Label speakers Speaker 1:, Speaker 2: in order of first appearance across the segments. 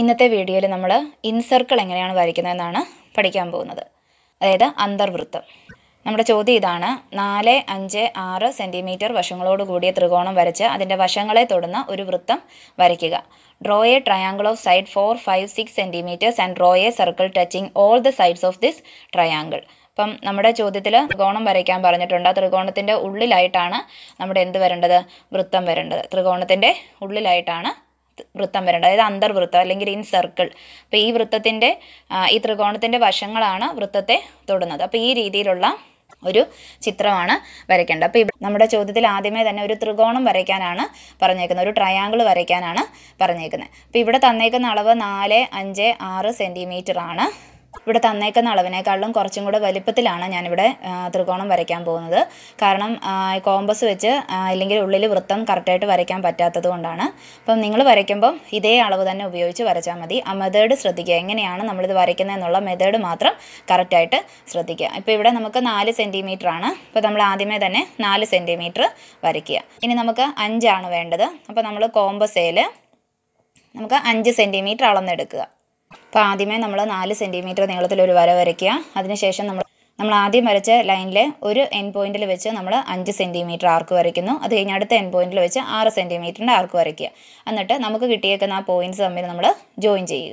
Speaker 1: ഇന്നത്തെ വീഡിയോയിൽ നമ്മൾ ഇൻസർക്കിൾ എങ്ങനെയാണ് വരയ്ക്കുന്നതെന്നാണ് പഠിക്കാൻ പോകുന്നത് അതായത് അന്തർവൃത്തം നമ്മുടെ ചോദ്യം ഇതാണ് നാല് അഞ്ച് ആറ് സെൻറ്റിമീറ്റർ വശങ്ങളോട് കൂടിയ ത്രികോണം വരച്ച് അതിൻ്റെ വശങ്ങളെ തൊടുന്ന ഒരു വൃത്തം വരയ്ക്കുക draw a triangle of side four five six centimetres and draw a circle touching all the sides of this triangle അപ്പം നമ്മുടെ ചോദ്യത്തിൽ ത്രികോണം വരയ്ക്കാൻ പറഞ്ഞിട്ടുണ്ട് ആ ത്രികോണത്തിൻ്റെ ഉള്ളിലായിട്ടാണ് നമ്മുടെ എന്ത് വരേണ്ടത് വൃത്തം വരേണ്ടത് ത്രികോണത്തിൻ്റെ ഉള്ളിലായിട്ടാണ് വൃത്തം വരേണ്ടത് അതായത് അന്തർവൃത്തം അല്ലെങ്കിൽ ഇൻ സർക്കിൾ അപ്പോൾ ഈ വൃത്തത്തിൻ്റെ ഈ ത്രികോണത്തിൻ്റെ വശങ്ങളാണ് വൃത്തത്തെ തൊടുന്നത് അപ്പോൾ ഈ രീതിയിലുള്ള ഒരു ചിത്രമാണ് വരയ്ക്കേണ്ടത് അപ്പോൾ ഇവിടെ നമ്മുടെ ചോദ്യത്തിൽ ആദ്യമേ തന്നെ ഒരു ത്രികോണം വരയ്ക്കാനാണ് പറഞ്ഞേക്കുന്നത് ഒരു ട്രയാങ്കിൾ വരയ്ക്കാനാണ് പറഞ്ഞേക്കുന്നത് അപ്പോൾ ഇവിടെ തന്നേക്കുന്ന അളവ് നാല് അഞ്ച് ആറ് സെൻറ്റിമീറ്റർ ആണ് ഇവിടെ തന്നേക്കുന്ന അളവിനേക്കാളും കുറച്ചും കൂടെ വലിപ്പത്തിലാണ് ഞാനിവിടെ ആ, ത്രികോണം വരയ്ക്കാൻ പോകുന്നത് കാരണം ആ, കോമ്പസ് വെച്ച് ആ, ഇല്ലെങ്കിൽ ഉള്ളിൽ വൃത്തം കറക്റ്റായിട്ട് വരയ്ക്കാൻ പറ്റാത്തത് കൊണ്ടാണ് അപ്പം നിങ്ങൾ വരയ്ക്കുമ്പം ഇതേ അളവ് തന്നെ ഉപയോഗിച്ച് വരച്ചാൽ മതി ആ മെത്തേഡ് ശ്രദ്ധിക്കുക എങ്ങനെയാണ് നമ്മളിത് വരയ്ക്കുന്നത് എന്നുള്ള മെത്തേഡ് മാത്രം കറക്റ്റായിട്ട് ശ്രദ്ധിക്കുക ഇപ്പോൾ ഇവിടെ നമുക്ക് നാല് സെൻറ്റിമീറ്റർ ആണ് അപ്പോൾ നമ്മൾ ആദ്യമേ തന്നെ നാല് സെൻറ്റിമീറ്റർ വരയ്ക്കുക ഇനി നമുക്ക് അഞ്ചാണ് വേണ്ടത് അപ്പോൾ നമ്മൾ കോമ്പസേൽ നമുക്ക് അഞ്ച് സെൻറ്റിമീറ്റർ അളന്നെടുക്കുക അപ്പോൾ ആദ്യമേ നമ്മൾ നാല് സെൻറ്റിമീറ്റർ നീളത്തിലൊരു വര വരയ്ക്കുക അതിനുശേഷം നമ്മൾ നമ്മൾ ആദ്യം വരച്ച ലൈനിൽ ഒരു എൻ പോയിന്റിൽ വെച്ച് നമ്മൾ അഞ്ച് സെൻറ്റിമീറ്റർ ആർക്ക് വരയ്ക്കുന്നു അത് കഴിഞ്ഞ് അടുത്ത എൻ പോയിന്റിൽ വെച്ച് ആറ് സെൻറ്റിമീറ്ററിൻ്റെ ആർക്ക് വരയ്ക്കുക എന്നിട്ട് നമുക്ക് കിട്ടിയേക്കുന്ന ആ പോയിന്റ്സ് തമ്മിൽ നമ്മൾ ജോയിൻ ചെയ്യുക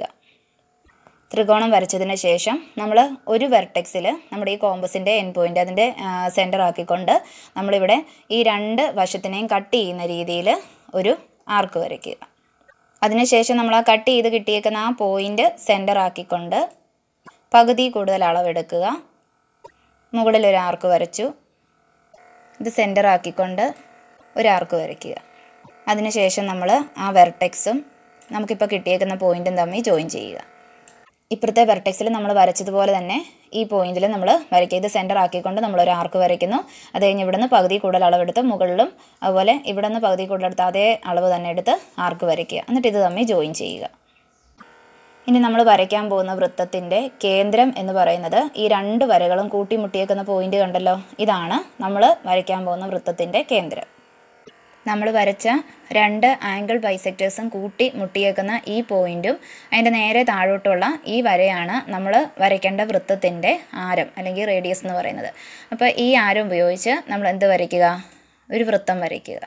Speaker 1: ത്രികോണം വരച്ചതിന് ശേഷം നമ്മൾ ഒരു വെർട്ടെക്സിൽ നമ്മുടെ ഈ കോമ്പസിൻ്റെ എൻ പോയിൻ്റ് അതിൻ്റെ സെൻറ്റർ ആക്കിക്കൊണ്ട് നമ്മളിവിടെ ഈ രണ്ട് വശത്തിനെയും കട്ട് ചെയ്യുന്ന രീതിയിൽ ഒരു ആർക്ക് വരയ്ക്കുക അതിനുശേഷം നമ്മൾ ആ കട്ട് ചെയ്ത് കിട്ടിയേക്കുന്ന ആ പോയിൻ്റ് സെൻറ്റർ ആക്കിക്കൊണ്ട് പകുതി കൂടുതൽ അളവെടുക്കുക മുകളിൽ ഒരു ആർക്ക് വരച്ചു ഇത് സെൻറ്റർ ആക്കിക്കൊണ്ട് ഒരു ആർക്ക് വരയ്ക്കുക അതിനുശേഷം നമ്മൾ ആ വെർട്ടെക്സും നമുക്കിപ്പോൾ കിട്ടിയേക്കുന്ന പോയിൻറ്റും തമ്മിൽ ജോയിൻ ചെയ്യുക ഇപ്പുറത്തെ വെർട്ടെക്സിൽ നമ്മൾ വരച്ചതുപോലെ തന്നെ ഈ പോയിന്റിൽ നമ്മൾ വരയ്ക്കുക ഇത് സെൻറ്റർ ആക്കിക്കൊണ്ട് നമ്മൾ ഒരു ആർക്ക് വരയ്ക്കുന്നു അത് കഴിഞ്ഞ് ഇവിടുന്ന് പകുതി കൂടുതൽ അളവെടുത്ത് മുകളിലും അതുപോലെ ഇവിടെ നിന്ന് പകുതി കൂടുതൽ എടുത്ത് അതേ അളവ് തന്നെ എടുത്ത് ആർക്ക് വരയ്ക്കുക എന്നിട്ട് ഇത് തമ്മിൽ ജോയിൻ ചെയ്യുക ഇനി നമ്മൾ വരയ്ക്കാൻ പോകുന്ന വൃത്തത്തിൻ്റെ കേന്ദ്രം എന്ന് പറയുന്നത് ഈ രണ്ട് വരകളും കൂട്ടിമുട്ടിയേക്കുന്ന പോയിന്റ് കണ്ടല്ലോ ഇതാണ് നമ്മൾ വരയ്ക്കാൻ പോകുന്ന വൃത്തത്തിൻ്റെ കേന്ദ്രം നമ്മൾ വരച്ച രണ്ട് ആംഗിൾ ബൈസെക്ടേഴ്സും കൂട്ടി മുട്ടിയേക്കുന്ന ഈ പോയിന്റും അതിൻ്റെ നേരെ താഴോട്ടുള്ള ഈ വരയാണ് നമ്മൾ വരയ്ക്കേണ്ട വൃത്തത്തിൻ്റെ ആരം അല്ലെങ്കിൽ റേഡിയസ് എന്ന് പറയുന്നത് അപ്പോൾ ഈ ആരം ഉപയോഗിച്ച് നമ്മൾ എന്ത് വരയ്ക്കുക ഒരു വൃത്തം വരയ്ക്കുക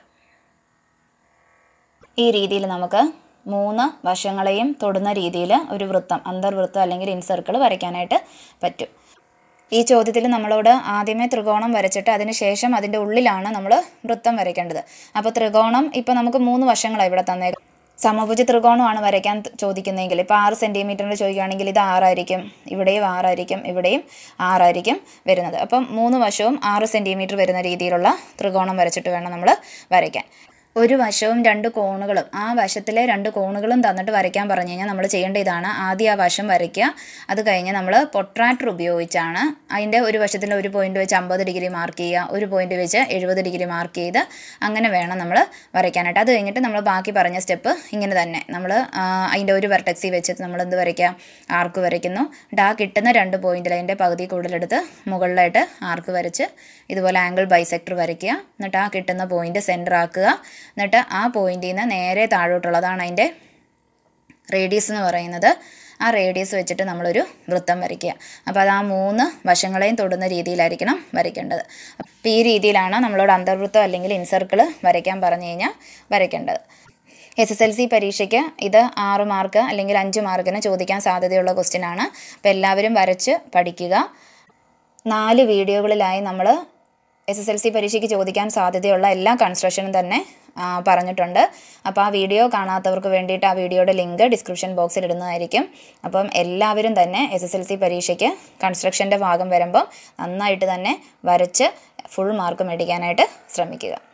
Speaker 1: ഈ രീതിയിൽ നമുക്ക് മൂന്ന് വശങ്ങളെയും തൊടുന്ന രീതിയിൽ ഒരു വൃത്തം അന്തർവൃത്തം അല്ലെങ്കിൽ ഇൻസർക്കിൾ വരയ്ക്കാനായിട്ട് പറ്റും ഈ ചോദ്യത്തിൽ നമ്മളോട് ആദ്യമേ ത്രികോണം വരച്ചിട്ട് അതിന് ശേഷം അതിൻ്റെ ഉള്ളിലാണ് നമ്മൾ വൃത്തം വരയ്ക്കേണ്ടത് അപ്പോൾ ത്രികോണം ഇപ്പോൾ നമുക്ക് മൂന്ന് വശങ്ങളാണ് ഇവിടെ തന്നേ സമഭുജ ത്രികോണമാണ് വരയ്ക്കാൻ ത- ചോദിക്കുന്നതെങ്കിൽ ഇപ്പോൾ ആറ് സെൻറ്റിമീറ്ററിൻ്റെ ചോദിക്കുകയാണെങ്കിൽ ഇത് ആറായിരിക്കും ഇവിടെയും ആറായിരിക്കും ഇവിടെയും ആറായിരിക്കും വരുന്നത് അപ്പം മൂന്ന് വശവും ആറ് സെൻറ്റിമീറ്റർ വരുന്ന രീതിയിലുള്ള ത്രികോണം വരച്ചിട്ട് വേണം നമ്മൾ വരയ്ക്കാൻ ഒരു വശവും രണ്ട് കോണുകളും ആ വശത്തിലെ രണ്ട് കോണുകളും തന്നിട്ട് വരയ്ക്കാൻ പറഞ്ഞു കഴിഞ്ഞാൽ നമ്മൾ ചെയ്യേണ്ട ഇതാണ് ആദ്യം ആ വശം വരയ്ക്കുക അത് കഴിഞ്ഞ് നമ്മൾ പൊട്രാക്ടർ ഉപയോഗിച്ചാണ് അതിൻ്റെ ഒരു വശത്തിൽ ഒരു പോയിന്റ് വെച്ച് അമ്പത് ഡിഗ്രി മാർക്ക് ചെയ്യുക ഒരു പോയിന്റ് വെച്ച് എഴുപത് ഡിഗ്രി മാർക്ക് ചെയ്ത് അങ്ങനെ വേണം നമ്മൾ വരയ്ക്കാനായിട്ട് അത് കഴിഞ്ഞിട്ട് നമ്മൾ ബാക്കി പറഞ്ഞ സ്റ്റെപ്പ് ഇങ്ങനെ തന്നെ നമ്മൾ അതിൻ്റെ ഒരു വെർട്ടക്സി വെച്ചിട്ട് നമ്മൾ എന്ത് വരയ്ക്കുക ആർക്ക് വരയ്ക്കുന്നു എന്നിട്ട് ആ കിട്ടുന്ന രണ്ട് പോയിന്റിൽ അതിൻ്റെ പകുതി കൂടുതലെടുത്ത് മുകളിലായിട്ട് ആർക്ക് വരച്ച് ഇതുപോലെ ആംഗിൾ ബൈസെക്ടർ വരയ്ക്കുക എന്നിട്ട് ആ കിട്ടുന്ന പോയിന്റ് സെൻറ്റർ ആക്കുക എന്നിട്ട് ആ പോയിന്റിൽ നിന്ന് നേരെ താഴോട്ടുള്ളതാണ് അതിൻ്റെ റേഡിയസ് എന്ന് പറയുന്നത് ആ റേഡിയസ് വെച്ചിട്ട് നമ്മളൊരു വൃത്തം വരയ്ക്കുക അപ്പോൾ അത് ആ മൂന്ന് വശങ്ങളെയും തൊടുന്ന രീതിയിലായിരിക്കണം വരയ്ക്കേണ്ടത് അപ്പോൾ ഈ രീതിയിലാണ് നമ്മളോട് അന്തർവൃത്തം അല്ലെങ്കിൽ ഇൻസർക്കിൾ വരയ്ക്കാൻ പറഞ്ഞു കഴിഞ്ഞാൽ വരയ്ക്കേണ്ടത് എസ് എസ് എൽ സി പരീക്ഷയ്ക്ക് ഇത് ആറ് മാർക്ക് അല്ലെങ്കിൽ അഞ്ച് മാർക്കിന് ചോദിക്കാൻ സാധ്യതയുള്ള ക്വസ്റ്റ്യൻ ആണ് അപ്പോൾ എല്ലാവരും വരച്ച് പഠിക്കുക നാല് വീഡിയോകളിലായി നമ്മൾ എസ് എസ് എൽ സി പരീക്ഷയ്ക്ക് ചോദിക്കാൻ സാധ്യതയുള്ള എല്ലാ കൺസ്ട്രക്ഷനും തന്നെ ആ, പറഞ്ഞിട്ടുണ്ട് അപ്പോൾ ആ വീഡിയോ കാണാത്തവർക്ക് വേണ്ടിയിട്ട് ആ വീഡിയോയുടെ ലിങ്ക് ഡിസ്ക്രിപ്ഷൻ ബോക്സിൽ ഇടുന്നതായിരിക്കും അപ്പം എല്ലാവരും തന്നെ എസ് എസ് എൽ സി പരീക്ഷയ്ക്ക് കൺസ്ട്രക്ഷൻ്റെ ഭാഗം വരുമ്പം നന്നായിട്ട് തന്നെ വരച്ച് ഫുൾ മാർക്ക് മേടിക്കാനായിട്ട് ശ്രമിക്കുക